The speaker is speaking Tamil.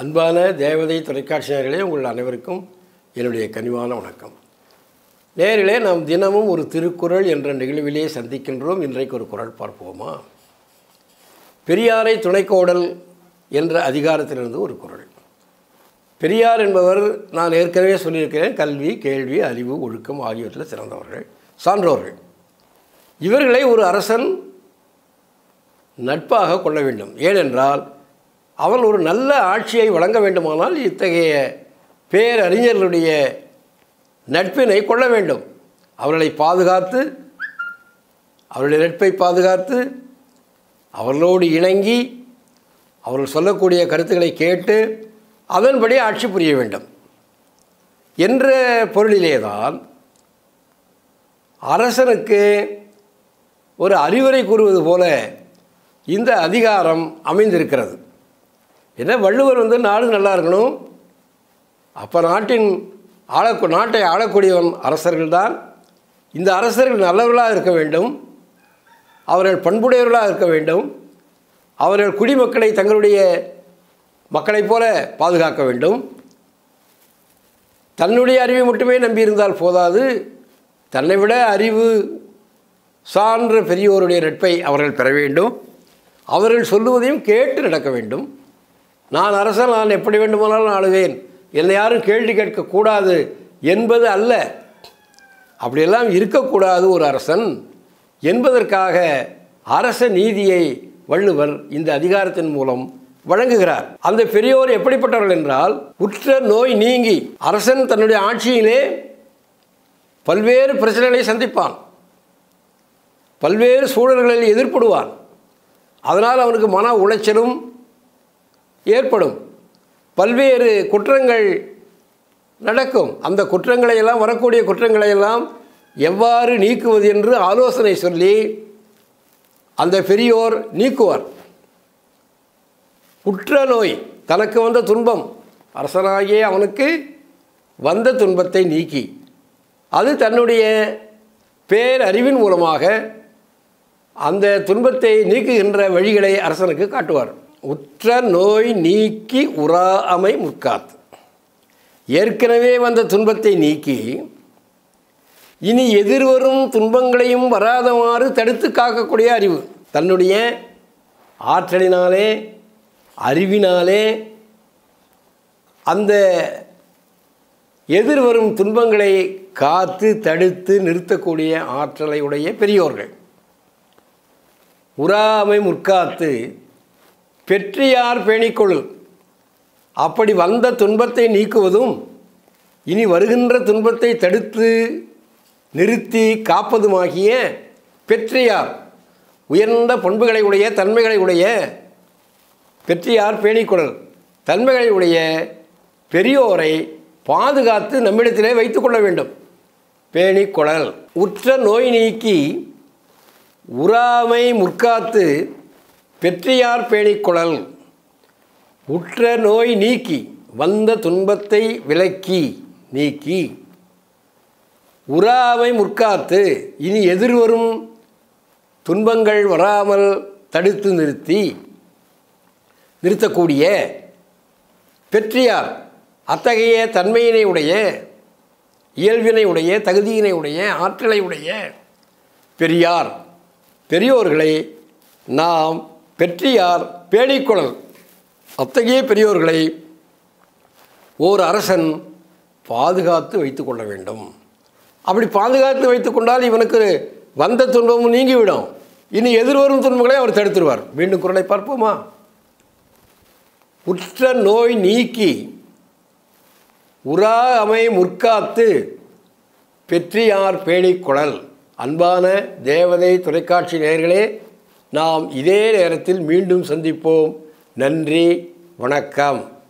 அன்பான தேவதை தொலைக்காட்சியர்களே உங்கள் அனைவருக்கும் என்னுடைய கனிவான வணக்கம் நேரிலே நாம் தினமும் ஒரு திருக்குறள் என்ற நிகழ்விலே சந்திக்கின்றோம் இன்றைக்கு ஒரு குறள் பார்ப்போமா பெரியாரை துணைக்கோடல் என்ற அதிகாரத்திலிருந்து ஒரு குறள் பெரியார் என்பவர் நான் ஏற்கனவே சொல்லியிருக்கிறேன் கல்வி கேள்வி அறிவு ஒழுக்கம் ஆகியவற்றில் சிறந்தவர்கள் சான்றோர்கள் இவர்களை ஒரு அரசன் நட்பாக கொள்ள வேண்டும் ஏனென்றால் அவன் ஒரு நல்ல ஆட்சியை வழங்க வேண்டுமானால் இத்தகைய பேரறிஞர்களுடைய நட்பினை கொள்ள வேண்டும் அவர்களை பாதுகாத்து அவருடைய நட்பை பாதுகாத்து அவர்களோடு இணங்கி அவர்கள் சொல்லக்கூடிய கருத்துக்களை கேட்டு அதன்படி ஆட்சி புரிய வேண்டும் என்ற பொருளிலேதான் அரசனுக்கு ஒரு அறிவுரை கூறுவது போல இந்த அதிகாரம் அமைந்திருக்கிறது என்ன வள்ளுவர் வந்து நாடு நல்லா இருக்கணும் அப்போ நாட்டின் ஆள நாட்டை ஆளக்கூடியவன் அரசர்கள்தான் இந்த அரசர்கள் நல்லவர்களாக இருக்க வேண்டும் அவர்கள் பண்புடையவர்களாக இருக்க வேண்டும் அவர்கள் குடிமக்களை தங்களுடைய மக்களைப் போல பாதுகாக்க வேண்டும் தன்னுடைய அறிவை மட்டுமே நம்பியிருந்தால் போதாது தன்னை விட அறிவு சான்ற பெரியோருடைய நட்பை அவர்கள் பெற வேண்டும் அவர்கள் சொல்லுவதையும் கேட்டு நடக்க வேண்டும் நான் அரசன் நான் எப்படி வேண்டுமானாலும் ஆளுவேன் என்னை யாரும் கேள்வி கேட்கக்கூடாது என்பது அல்ல அப்படியெல்லாம் இருக்கக்கூடாது ஒரு அரசன் என்பதற்காக அரச நீதியை வள்ளுவர் இந்த அதிகாரத்தின் மூலம் வழங்குகிறார் அந்த பெரியோர் எப்படிப்பட்டவர்கள் என்றால் உற்ற நோய் நீங்கி அரசன் தன்னுடைய ஆட்சியிலே பல்வேறு பிரச்சனைகளை சந்திப்பான் பல்வேறு சூழல்களில் எதிர்ப்படுவான் அதனால் அவனுக்கு மன உளைச்சலும் ஏற்படும் பல்வேறு குற்றங்கள் நடக்கும் அந்த குற்றங்களை எல்லாம் வரக்கூடிய குற்றங்களை எல்லாம் எவ்வாறு நீக்குவது என்று ஆலோசனை சொல்லி அந்த பெரியோர் நீக்குவார் குற்ற நோய் தனக்கு வந்த துன்பம் அரசனாகிய அவனுக்கு வந்த துன்பத்தை நீக்கி அது தன்னுடைய பேரறிவின் மூலமாக அந்த துன்பத்தை நீக்குகின்ற வழிகளை அரசனுக்கு காட்டுவார் உற்ற நோய் நீக்கி உறாமை முற்காத்து ஏற்கனவே வந்த துன்பத்தை நீக்கி இனி எதிர்வரும் துன்பங்களையும் வராதவாறு தடுத்து காக்கக்கூடிய அறிவு தன்னுடைய ஆற்றலினாலே அறிவினாலே அந்த எதிர்வரும் துன்பங்களை காத்து தடுத்து நிறுத்தக்கூடிய ஆற்றலை உடைய பெரியோர்கள் உறாமை முற்காத்து பெற்றியார் பேணிக்கொழு அப்படி வந்த துன்பத்தை நீக்குவதும் இனி வருகின்ற துன்பத்தை தடுத்து நிறுத்தி காப்பதுமாகிய பெற்றியார் உயர்ந்த பண்புகளை உடைய தன்மைகளை உடைய பெற்றியார் பேணிக்கொள்ளல் தன்மைகளை உடைய பெரியோரை பாதுகாத்து நம்மிடத்திலே வைத்துக்கொள்ள வேண்டும் பேணிக்கொள்ளல் உற்ற நோய் நீக்கி உறாமை முற்காத்து பெற்றியார் பேணிக்கொள்ளல் உற்ற நோய் நீக்கி வந்த துன்பத்தை விலக்கி நீக்கி உறாமை முற்காத்து இனி எதிர்வரும் துன்பங்கள் வராமல் தடுத்து நிறுத்தி நிறுத்தக்கூடிய பெற்றியார் அத்தகைய தன்மையினை உடைய இயல்பினை உடைய தகுதியினை உடைய ஆற்றலை உடைய பெரியார் பெரியோர்களை நாம் பெற்றியார் பேணிக்குழல் அத்தகைய பெரியோர்களை ஓர் அரசன் பாதுகாத்து வைத்து கொள்ள வேண்டும் அப்படி பாதுகாத்து வைத்து கொண்டால் இவனுக்கு வந்த துன்பமும் நீங்கிவிடும் இனி எதிர்வரும் துன்பங்களை அவர் தடுத்துருவார் மீண்டும் குரலை பார்ப்போமா உற்ற நோய் நீக்கி உரா அமை முற்காத்து பெற்றியார் பேணிக்குழல் அன்பான தேவதை தொலைக்காட்சி நேயர்களே நாம் இதே நேரத்தில் மீண்டும் சந்திப்போம் நன்றி வணக்கம்